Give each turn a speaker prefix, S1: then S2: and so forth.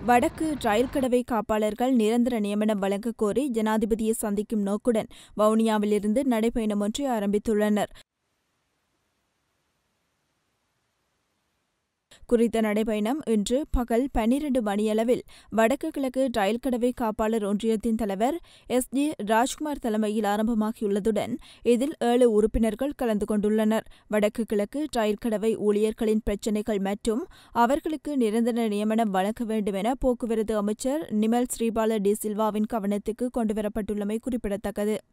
S1: வடக்கு ரயில் கடவை காப்பாளர்கள் நிரந்தர நியமனம் வழங்கக் கோரி ஜனாதிபதியை சந்திக்கும் நோக்குடன் வவுனியாவிலிருந்து நடைபயணம் ஒன்றை ஆரம்பித்துள்ளனர் குறித்த நடைபயணம் இன்று பகல் பன்னிரண்டு மணியளவில் வடக்கு கிழக்கு ரயில் கடவை காப்பாளர் ஒன்றியத்தின் தலைவர் எஸ் ஜி ராஜ்குமார் தலைமையில் ஆரம்பமாகியுள்ளதுடன் இதில் ஏழு உறுப்பினர்கள் கலந்து கொண்டுள்ளனர் வடக்கு கிழக்கு ரயில் கடவை ஊழியர்களின் பிரச்சினைகள் மற்றும் அவர்களுக்கு நிரந்தர நியமனம் வழங்க வேண்டும் என போக்குவரத்து அமைச்சர் நிமல் ஸ்ரீபால டி சில்வாவின் கவனத்துக்கு கொண்டுவரப்பட்டுள்ளமை குறிப்பிடத்தக்கது